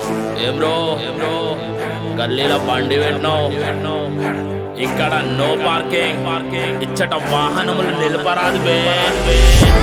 ఏం బ్రో ఏం బ్రో గల్లీలో బండి పెట్టినావు ఇక్కడ నో పార్కింగ్ పార్కింగ్ ఇచ్చట వాహనములు నిలపరాదు బే బే.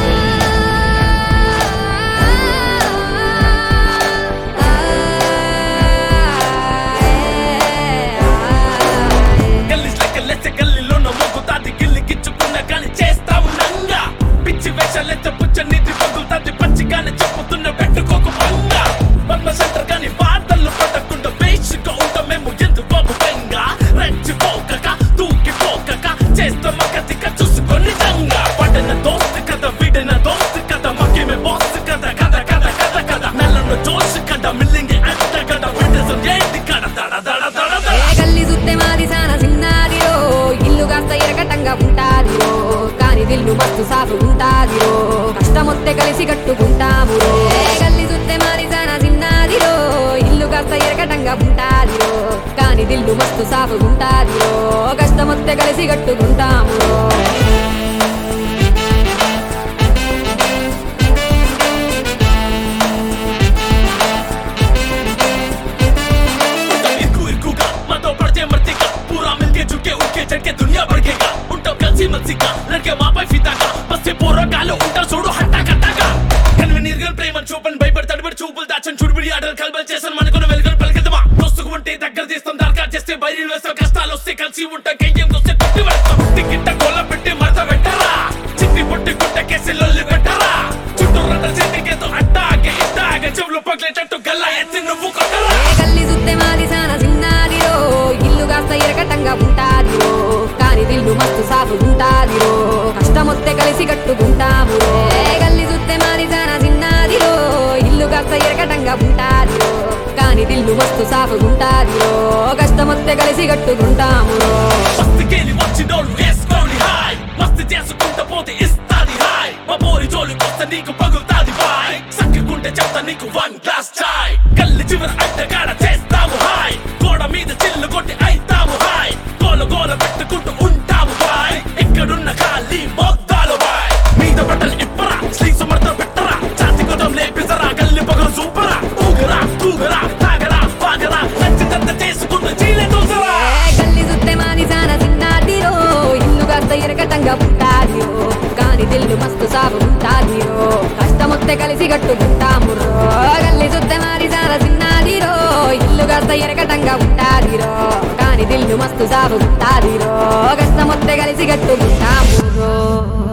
గల్లీస్ లెక్క లెచ్చ గల్లీలో మోగుతాది గిల్లి గిచ్చుకున్న కానీ చేస్తావు నంగా పిచ్చి వేషాలెచ్చ పుచ్చ నీటి పగులుతాది పచ్చిగానే చెప్పుతున్న పెట్టుకోకు పంగా పద్మ సెంటర్ కానీ వార్తలు పడకుండా వేసుగా ఉంటాం మేము ఎందుకు బాబు బెంగా రెచ్చిపోకక దూకిపోకక చేస్తాం కతిక చూసుకొని దంగా పడిన దోస్తు కథ విడిన దోస్తు కథ మకేమే బోస్తు కథ కథ కథ కథ కథ నెలను జోష్ కథ మిల్లింగి అట్ట కథ విడసం ఏంటి కథ దడ దడ దడ దడ ఏ గల్లి సుత్తే మాది సాన సిన్నాదిరో ఇల్లు కాస్త ఎరగటంగా ఉంటాదిరో కాని దిల్లు మస్తు సాఫు ఉంటాదిరో కష్టమొత్తే కలిసి కట్టుకుంటామురో ఏ గల్లి సుత్తే మాది సాన సిన్నాదిరో ఇల్లు కాస్త ఎరగటంగా ఉంటాదిరో కాని దిల్లు మస్తు సాఫు ఉంటాదిరో కష్టమొత్తే కలిసి కట్టుకుంటామురో इरकू इरकू का मतो पड़ते मरते का पूरा मिलके झुके उठके चढ़के दुनिया भड़केगा उल्टा कलसी मलसी का लड़के माँ पे फीता का बस से पोरा कालो उल्टा చూడు హట్టా కట్టాగా కన్వీనియర్ ప్రేమ చూపని భయపడి తడిపడి చూపులు దాచని చుడిబిడి ఆటలు కలబలు చేసాను మనకున్న వెలుగులు పలికిద్దామా దోస్తుకు ఉంటే దగ్గర తీస్తాం దరఖాస్తు చేస్తే బయలు వేస్తాం కష్టాలు వస్తే కలిసి ఉంటాం కయ్యం వస్తే కొట్టి పెడతాం టికెట్ గోల పెట్టి మడత పెట్టరా చిట్టి పుట్టి గుట్ట కేసి లొల్లి పెట్టరా చుట్టూ రట్ట చేతికేతో అట్టాగే ఇట్టాగే చెవులు పగిలేటట్టు గల్లా ఎత్తి నువ్వు కొట్టరా ఏ గల్లి సుత్తే మాది సాన సిన్నాదిరో ఇల్లు కాస్త ఎరగటంగా ఉంటాదిరో కాని దిల్లు మస్తు సాఫు ఉంటాదిరో కష్టమొత్తే కలిసి కట్టుకుంటామురో ఏ గల్లి సుత్తే మాది సాన సిన్నాదిరో ఇల్లు కాస్త ఎరగటంగా ఉంటాదిరో కాని దిల్లు మస్తు సాఫు ఉంటాదిరో కష్టమొత్తే కలిసి కట్టుకుంటామురో మస్తికేలి వచ్చినోళ్ళు వేసుకోండి హాయ్ మస్తి చేసుకుంటా పోతే ఇస్తాది హాయ్ మా పోరి జోలికి వస్తే నీకు పగులుతాది బాయ్ సక్కుకుంటే చెప్తా నీకు వన్ గ్లాస్ చాయ్ కల్లి చివర అడ్డగాడ చేస్తాము హాయ్ గోడ మీద చిల్లు కొట్టి అయితాము హాయ్ గోల గోల పెట్టుకుంటూ ఉంటాము బాయ్ ఇక్కడున్న ఖాళీ మొత్తాలు బాయ్ మీద బట్టలు ఇప్పరా స్లీవ్స్ మడత పెట్టరా ఛాతి కొదం లేపిసరా గల్లి పొగలు సూపరా ఊగరా తూగరా తాగరా వాగరా నచ్చినంత చేసుకుంటూ చీలే దూసరా ఏ గల్లి సుత్తే మాది సాన సిన్నాదిరో ఇల్లు కాస్త ఎరగటంగా ఉంటాదిరో కాని దిల్లు మస్తు సాగు ఉంటాదిరో కష్టమొత్తే కలిసి కట్టుకుంటామురో గల్లి సుత్తే మాది సాన సిన్నాదిరో ఇల్లు కాస్త ఎరగటంగా ఉంటాదిరో కాని దిల్లు మస్తు సాగు ఉంటాదిరో కష్టమొత్తే కలిసి కట్టుకుంటామురో